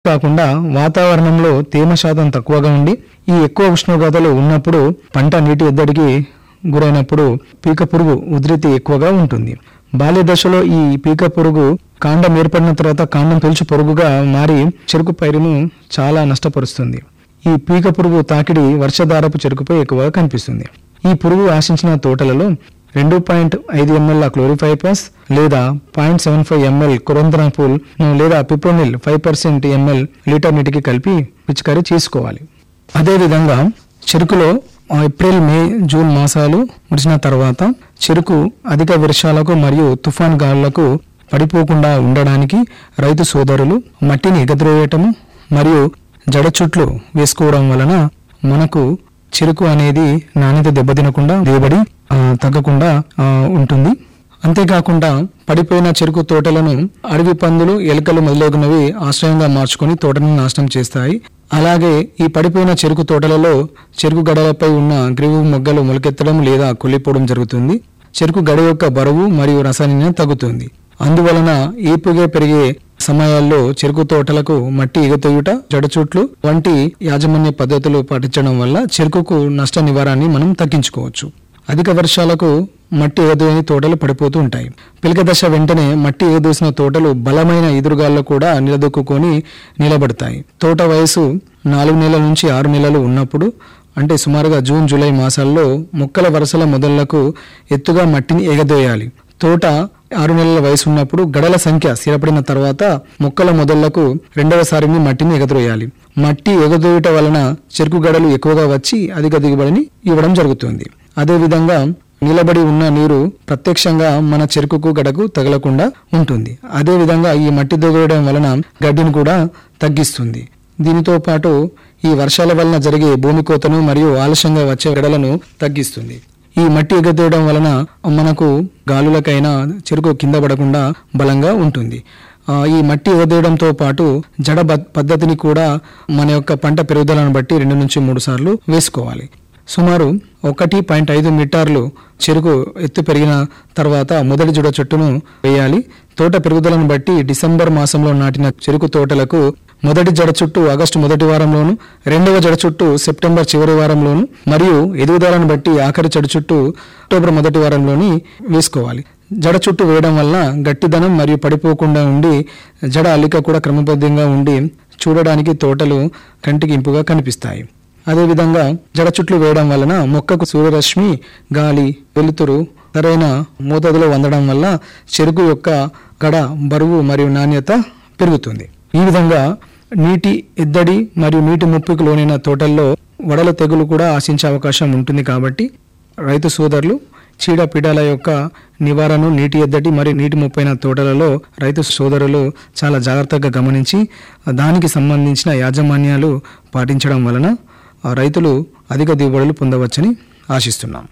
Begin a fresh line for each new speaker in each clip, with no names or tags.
కాకుండా వాతావరణంలో తేమ శాతం తక్కువగా ఉండి ఈ ఎక్కువ ఉష్ణోగ్రతలు ఉన్నప్పుడు పంట నీటి ఎద్దడికి గురైనప్పుడు పీక పురుగు ఉధృతి ఎక్కువగా ఉంటుంది బాల్య దశలో ఈ పీక పురుగు కాండం ఏర్పడిన తర్వాత కాండం పీల్చు పురుగుగా మారి చెరుకు పైరును చాలా నష్టపరుస్తుంది ఈ పీక పురుగు తాకిడి వర్షధారపు చెరుకుపై ఎక్కువగా కనిపిస్తుంది ఈ పురుగు ఆశించిన తోటలలో రెండు పాయింట్ ఐదు ఎంఎల్ క్లోరిఫైపస్ లేదా పాయింట్ సెవెన్ ఫైవ్ ఎంఎల్ కొరంద్రాపూల్ లేదా fipronil five percent ML litre నీటికి కలిపి పిచికారీ చేసుకోవాలి అదేవిధంగా చెరుకులో ఆ, ఏప్రిల్ మే జూన్ మాసాలు ముడిచిన తర్వాత చెరుకు అధిక వర్షాలకు మరియు తుఫాన్ గాలులకు పడిపోకుండా ఉండడానికి రైతు సోదరులు మట్టిని ఎగద్రోయటము మరియు జడ చుట్లు వేసుకోవడం వలన మనకు చెరుకు అనేది నాణ్యత దెబ్బతినకుండా దిగుబడి ఆ, తగ్గకుండా ఆ, ఉంటుంది అంతేకాకుండా పడిపోయిన చెరుకు తోటలను అడవి పందులు ఎలుకలు మొదలగునవి ఆశ్రయంగా మార్చుకొని తోటను నాశనం చేస్తాయి అలాగే ఈ పడిపోయిన చెరుకు తోటలలో చెరుకు గడలపై ఉన్న గ్రీవు మొగ్గలు మొలకెత్తడం లేదా కుళ్ళిపోవడం జరుగుతుంది చెరుకు గడ యొక్క బరువు మరియు రసాయన తగ్గుతుంది అందువలన ఏపుగా పెరిగే సమయాల్లో చెరుకు తోటలకు మట్టి ఎగతొయ్యుట జడచుట్లు వంటి యాజమాన్య పద్ధతులు పాటించడం వల్ల చెరుకుకు నష్ట నివారణని మనం తగ్గించుకోవచ్చు అధిక వర్షాలకు మట్టి ఎగదోయని తోటలు పడిపోతూ ఉంటాయి పిలక దశ వెంటనే మట్టి ఎగదోసిన తోటలు బలమైన ఎదురుగాల్లో కూడా నిలదొక్కుకొని నిలబడతాయి తోట వయసు నాలుగు నెలల నుంచి ఆరు నెలలు ఉన్నప్పుడు అంటే సుమారుగా జూన్ జూలై మాసాల్లో మొక్కల వరుసల మొదళ్లకు ఎత్తుగా మట్టిని ఎగదోయాలి తోట ఆరు నెలల వయసు ఉన్నప్పుడు గడల సంఖ్య స్థిరపడిన తర్వాత మొక్కల మొదళ్లకు రెండవసారిని మట్టిని ఎగదోయాలి మట్టి ఎగదోయట వలన చెరుకు గడలు ఎక్కువగా వచ్చి అధిక దిగుబడిని ఇవ్వడం జరుగుతుంది అదేవిధంగా నిలబడి ఉన్న నీరు ప్రత్యక్షంగా మన చెరుకుకు గడకు తగలకుండా ఉంటుంది అదేవిధంగా ఈ మట్టి దిగడం వలన గడ్డిని కూడా తగ్గిస్తుంది దీనితో పాటు ఈ వర్షాల వలన జరిగే భూమి కోతను మరియు ఆలస్యంగా వచ్చే గడలను తగ్గిస్తుంది ఈ మట్టి ఎగదోయడం వలన మనకు గాలులకైనా చెరుకు కింద పడకుండా బలంగా ఉంటుంది ఆ, ఈ మట్టి ఎగదోయడంతో పాటు జడ బ- పద్ధతిని కూడా మన యొక్క పంట పెరుగుదలను బట్టి రెండు నుంచి మూడు సార్లు వేసుకోవాలి సుమారు ఒకటి పాయింట్ ఐదు మీటర్లు చెరుకు ఎత్తు పెరిగిన తర్వాత మొదటి జుడ చెట్టును వేయాలి తోట పెరుగుదలను బట్టి డిసెంబర్ మాసంలో నాటిన చెరుకు తోటలకు మొదటి జడ చుట్టూ ఆగస్టు మొదటి వారంలోను రెండవ జడ చుట్టూ సెప్టెంబర్ చివరి వారంలోను మరియు ఎదుగుదలను బట్టి ఆఖరి జడ చుట్టూ అక్టోబర్ మొదటి వారంలోని వేసుకోవాలి జడ చుట్టూ వేయడం వల్ల గట్టిదనం మరియు పడిపోకుండా ఉండి జడ అల్లిక కూడా క్రమబద్ధంగా ఉండి చూడడానికి తోటలు కంటికి ఇంపుగా కనిపిస్తాయి అదేవిధంగా జడ చుట్లు వేయడం వలన మొక్కకు సూర్యరశ్మి గాలి వెలుతురు సరైన మోతాదులో అందడం వల్ల చెరుకు యొక్క గడ బరువు మరియు నాణ్యత పెరుగుతుంది ఈ విధంగా నీటి ఎద్దడి మరియు నీటి ముప్పుకు లోనైన తోటల్లో వడల తెగులు కూడా ఆశించే అవకాశం ఉంటుంది కాబట్టి రైతు సోదరులు చీడపీడల యొక్క నివారణ నీటి ఎద్దటి మరియు నీటి ముప్పైన తోటలలో రైతు సోదరులు చాలా జాగ్రత్తగా గమనించి దానికి సంబంధించిన యాజమాన్యాలు పాటించడం వలన ఆ రైతులు అధిక దిగుబడులు పొందవచ్చని ఆశిస్తున్నాం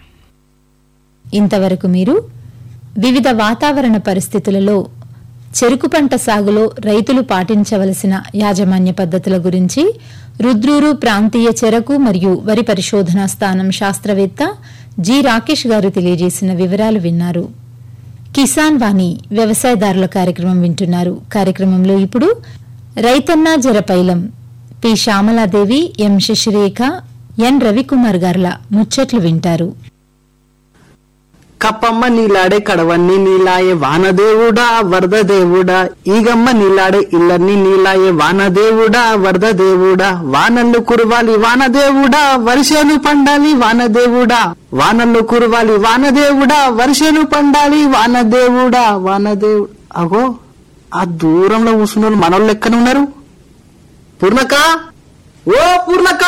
ఇంతవరకు మీరు వివిధ వాతావరణ పరిస్థితులలో చెరుకు పంట సాగులో రైతులు పాటించవలసిన యాజమాన్య పద్ధతుల గురించి రుద్రూరు ప్రాంతీయ చెరకు మరియు వరి పరిశోధనా స్థానం శాస్త్రవేత్త జి రాకేష్ గారు తెలియజేసిన వివరాలు విన్నారు కిసాన్ వాణి వ్యవసాయదారుల కార్యక్రమం వింటున్నారు కార్యక్రమంలో ఇప్పుడు రైతన్న జరపైలం P Shyamaladevi M Sasirekha N Ravikumar గార్ల ముచ్చట్లు వింటారు
కప్పమ్మ నీలాడే కడవన్ని నీలాయే వానదేవుడా వరద దేవుడా ఈగమ్మ నీలాడే ఇల్లన్ని నీలాయే వానదేవుడా వరద దేవుడా వానల్లు కురవాలి వానదేవుడా వర్షాలు పండాలి వానదేవుడా వానల్లు కురవాలి వానదేవుడా వర్షాలు పండాలి వానదేవుడా వానదేవుడు అగో ఆ దూరంలో కూర్చున్న వాళ్ళు మనోళ్ళు లెక్కన ఉన్నారు పూర్ణక ఓ పూర్ణక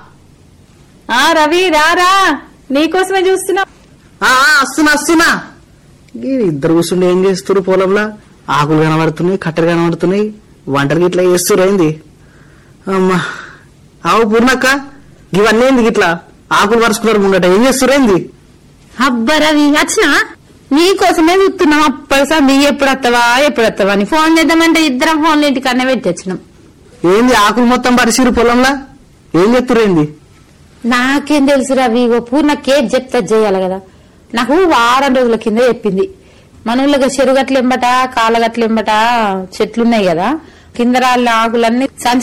ఆ రవి రారా నీకోసమే చూస్తున్నా
ఆ ఆ, వస్తున్నా వస్తున్నా ఈ ఇద్దరు కూర్చుండి ఏం చేస్తారు పొలంలో ఆకులు కనబడుతున్నాయి కట్టెలు కనబడుతున్నాయి వంటలు ఇట్లా చేస్తారు ఏంది అమ్మా ఆవు పూర్ణక్క ఇవన్నీ ఏంది ఇట్లా ఆకులు పరుచుకున్నారు ముంగట ఏం చేస్తారు ఏంది
అబ్బా రవి వచ్చినా నీకోసమే చూస్తున్నాం అప్పటిసారి నీ ఎప్పుడు వస్తావా ఎప్పుడు వస్తావా అని ఫోన్ చేద్దామంటే ఇద్దరం ఫోన్లు ఇంటికన్నా పెట్టొచ్చినాం
ఏంది ఆకులు మొత్తం పరిసిరు పొలంలో ఏం చెప్తురు ఏంది
నాకేం తెలుసు రవి ఇగో పూర్ణ కేక్ చెప్తా చేయాలి కదా నాకు వారం రోజుల కింద చెప్పింది మన ఊళ్ళో చెరుగట్లెంబట కాళ్ళగట్లెంబట చెట్లున్నాయి కదా కింద రాళ్ళ ఆకులన్నీ సంచి